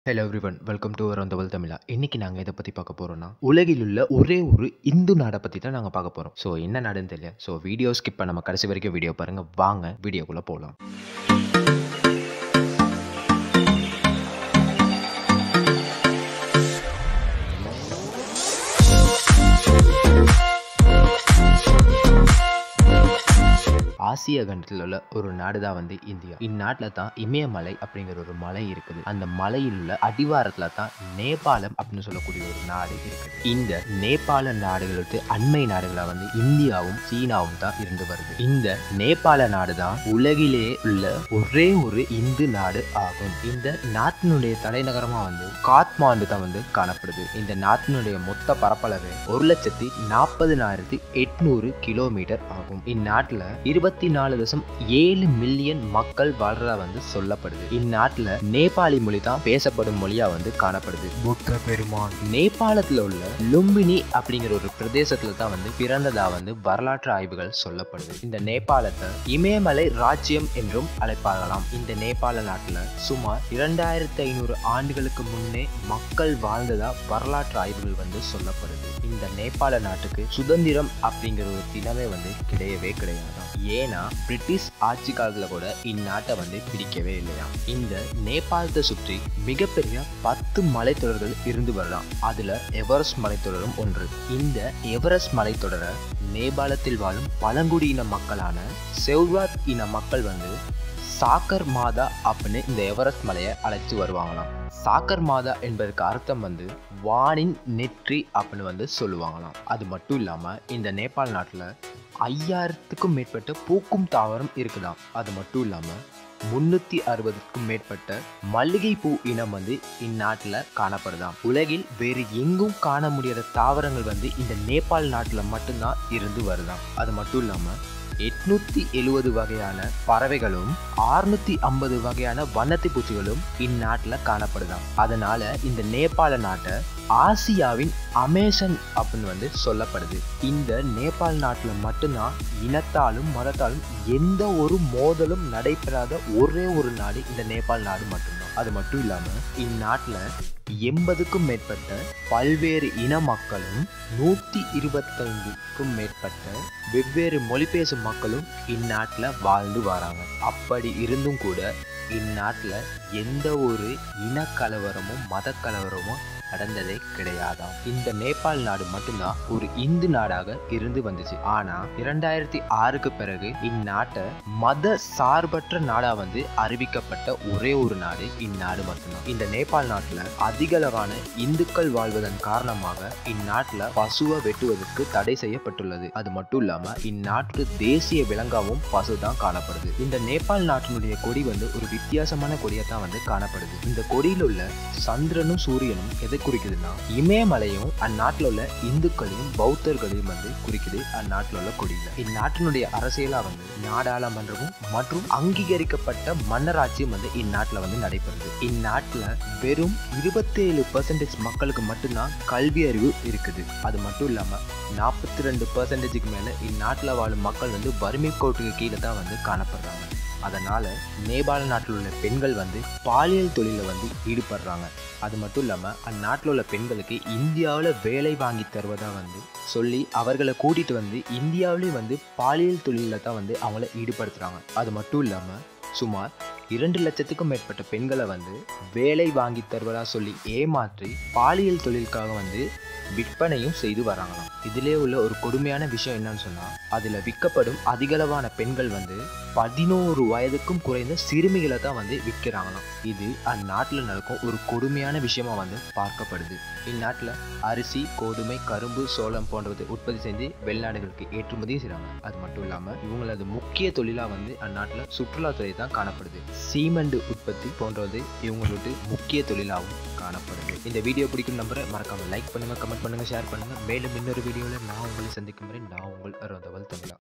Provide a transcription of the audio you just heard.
hello everyone welcome to around the world தமிழா இன்னைக்கு நாங்கள் இதை பற்றி பார்க்க போகிறோம்னா உலகில் உள்ள ஒரே ஒரு இந்து நாடை பற்றி தான் நாங்கள் பார்க்க போகிறோம் ஸோ என்ன நாடுன்னு தெரியல ஸோ வீடியோ ஸ்கிப் பண்ணாம கடைசி வரைக்கும் வீடியோ பாருங்கள் வாங்க வீடியோக்குள்ளே போகலாம் ஆசிய கண்டத்தில் உள்ள ஒரு நாடு தான் வந்து இந்தியா இந்நாட்டில் தான் இமயமலை அப்படிங்கிற ஒரு மலை இருக்குது அந்த மலையில் உள்ள அடிவாரத்தில் தான் நேபாளம் அப்படின்னு சொல்லக்கூடிய ஒரு நாடு இருக்குது இந்த நேபாள நாடுகளுக்கு அண்மை நாடுகளாக வந்து இந்தியாவும் சீனாவும் தான் இருந்து வருது இந்த நேபாள நாடு தான் உலகிலேயே உள்ள ஒரே ஒரு இந்து நாடு ஆகும் இந்த நாட்டினுடைய தலைநகரமா வந்து காத்மாண்டு தான் வந்து காணப்படுது இந்த நாட்டினுடைய மொத்த பரப்பளவு ஒரு லட்சத்தி நாற்பதினாயிரத்தி எட்நூறு கிலோமீட்டர் ஆகும் இந்நாட்டுல இருபத்தி நாலு தசம் ஏழு மில்லியன் மக்கள் வாழ்றதா வந்து சொல்லப்படுது இந்நாட்டுல நேபாளி மொழி தான் பேசப்படும் மொழியா வந்து காணப்படுது புத்த பெருமான் நேபாளத்துல உள்ள லும்பினி அப்படிங்கிற ஒரு பிரதேசத்துல தான் வந்து பிறந்ததா வந்து வரலாற்று ஆய்வுகள் சொல்லப்படுது இந்த நேபாளத்தை இமயமலை ராஜ்யம் என்றும் அழைப்பார்களாம் இந்த நேபாள நாட்டுல சுமார் இரண்டாயிரத்தி ஐநூறு ஆண்டுகளுக்கு முன்னே மக்கள் வாழ்ந்ததா வரலாற்று ஆய்வுகள் வந்து சொல்லப்படுது இந்த நேபாள நாட்டுக்கு சுதந்திரம் அப்படிங்கிற ஒரு தினமே வந்து கிடையவே கிடையாதாம் ஏன்னா பிரிட்டிஷ் ஆட்சி காலத்துல கூட இந்நாட்டை வந்து பிடிக்கவே இல்லையா இந்த நேபாளத்தை சுற்றி மிகப்பெரிய பத்து மலைத்தொடர்கள் இருந்து வரலாம் அதுல எவரெஸ்ட் மலைத்தொடரும் ஒன்று இந்த எவரெஸ்ட் மலைத்தொடரை நேபாளத்தில் வாழும் பழங்குடியின மக்களான செவ்வாத் இன மக்கள் வந்து சாக்கர் மாதா அப்படின்னு இந்த எவரெஸ்ட் மலையை அழைச்சு வருவாங்களாம் சாக்கர் மாதா என்பதற்கு அர்த்தம் வந்து வானின் நெற்றி அப்படின்னு வந்து சொல்லுவாங்களாம் அது மட்டும் இல்லாமல் இந்த நேபாள் நாட்டில் ஐயாயிரத்துக்கும் மேற்பட்ட பூக்கும் தாவரம் இருக்குதாம் அது மட்டும் இல்லாமல் முன்னூத்தி அறுபதுக்கும் மேற்பட்ட மல்லிகை பூ இனம் வந்து இந்நாட்டில் காணப்படுதாம் உலகில் வேறு எங்கும் காண முடியாத தாவரங்கள் வந்து இந்த நேபாள் நாட்டில் மட்டும்தான் இருந்து வருதாம் அது மட்டும் இல்லாமல் எட்நூத்தி எழுவது வகையான பறவைகளும் ஆறுநூத்தி ஐம்பது வகையான வண்ணத்தி பூச்சிகளும் இந்நாட்டில் காணப்படுதாம் அதனால இந்த நேபாள நாட்டை ஆசியாவின் அமேசன் அப்படின்னு வந்து சொல்லப்படுது இந்த நேபாள் நாட்டில் மட்டும்தான் இனத்தாலும் மதத்தாலும் எந்த ஒரு மோதலும் நடைபெறாத ஒரே ஒரு நாடு இந்த நேபாள் நாடு மட்டும்தான் அது மட்டும் இல்லாமல் இந்நாட்டில் எண்பதுக்கும் மேற்பட்ட பல்வேறு இன மக்களும் நூற்றி இருபத்தைந்துக்கும் மேற்பட்ட வெவ்வேறு மொழி பேசும் மக்களும் இந்நாட்டில் வாழ்ந்து வராங்க அப்படி இருந்தும் கூட இந்நாட்டில் எந்த ஒரு இனக்கலவரமும் மத கலவரமும் நடந்ததே கிடையாதாம் இந்த நேபாள் நாடு மட்டும்தான் ஒரு இந்து நாடாக இருந்து வந்துச்சு ஆனா இரண்டாயிரத்தி ஆறுக்கு பிறகு இந்நாட்டை மத சார்பற்ற நாடா வந்து அறிவிக்கப்பட்ட ஒரே ஒரு நாடு இந்நாடு மட்டும்தான் இந்த நேபாள் நாட்டுல அதிக அளவான இந்துக்கள் வாழ்வதன் காரணமாக இந்நாட்டுல பசுவை வெட்டுவதற்கு தடை செய்யப்பட்டுள்ளது அது மட்டும் இல்லாம இந்நாட்டு தேசிய விலங்காவும் பசு தான் காணப்படுது இந்த நேபாள் நாட்டினுடைய கொடி வந்து ஒரு வித்தியாசமான கொடியா தான் வந்து காணப்படுது இந்த கொடியில் உள்ள சந்திரனும் சூரியனும் எதை குறிக்குதுன்னா இமயமலையும் அந்நாட்டில் உள்ள இந்துக்களையும் பௌத்தர்களையும் வந்து குறிக்குது அந்நாட்டில் உள்ள கொடியில இந்நாட்டினுடைய அரசியலா வந்து நாடாளுமன்றமும் மற்றும் அங்கீகரிக்கப்பட்ட மன்னராட்சியும் வந்து இந்நாட்டில் வந்து நடைபெறுது இந்நாட்டில் வெறும் இருபத்தேழு பர்சன்டேஜ் மக்களுக்கு மட்டும்தான் கல்வி அறிவு இருக்குது அது மட்டும் இல்லாம நாற்பத்தி ரெண்டு பர்சன்டேஜுக்கு மேல இந்நாட்டில் வாழும் மக்கள் வந்து வறுமை கோட்டுக்கு கீழே தான் வந்து காணப்படுறாங்க அதனால் நேபாள நாட்டில் உள்ள பெண்கள் வந்து பாலியல் தொழிலில் வந்து ஈடுபடுறாங்க அது மட்டும் இல்லாமல் அந்நாட்டில் உள்ள பெண்களுக்கு இந்தியாவில் வேலை வாங்கி தருவதாக வந்து சொல்லி அவர்களை கூட்டிகிட்டு வந்து இந்தியாவிலேயும் வந்து பாலியல் தொழிலில் தான் வந்து அவங்கள ஈடுபடுத்துகிறாங்க அது மட்டும் இல்லாமல் சுமார் இரண்டு லட்சத்துக்கும் மேற்பட்ட பெண்களை வந்து வேலை வாங்கி தருவதாக சொல்லி ஏமாற்றி பாலியல் தொழிலுக்காக வந்து விற்பனையும் செய்து வராங்களாம் இதிலே உள்ள ஒரு கொடுமையான விஷயம் என்னன்னு சொன்னால் அதில் விற்கப்படும் அதிகளவான பெண்கள் வந்து பதினோரு வயதுக்கும் குறைந்த சிறுமிகளை தான் வந்து விற்கிறாங்களாம் இது அந்நாட்டில் நடக்கும் ஒரு கொடுமையான விஷயமா வந்து பார்க்கப்படுது இந்நாட்டில் அரிசி கோதுமை கரும்பு சோளம் போன்றவற்றை உற்பத்தி செஞ்சு வெளிநாடுகளுக்கு ஏற்றுமதியும் செய்கிறாங்க அது மட்டும் இல்லாமல் இவங்களது முக்கிய தொழிலாக வந்து அந்நாட்டில் சுற்றுலாத்துறை தான் காணப்படுது சீமெண்ட் உற்பத்தி போன்றது இவங்களோட முக்கிய தொழிலாகவும் காணப்படுது இந்த வீடியோ பிடிக்கும் நம்பரை மறக்காம லைக் பண்ணுங்க கமெண்ட் பண்ணுங்க ஷேர் பண்ணுங்க மேலும் இன்னொரு வீடியோவில் நான் உங்களை சந்திக்கும் வரை நான் உங்கள் அருந்தவல் தமிழா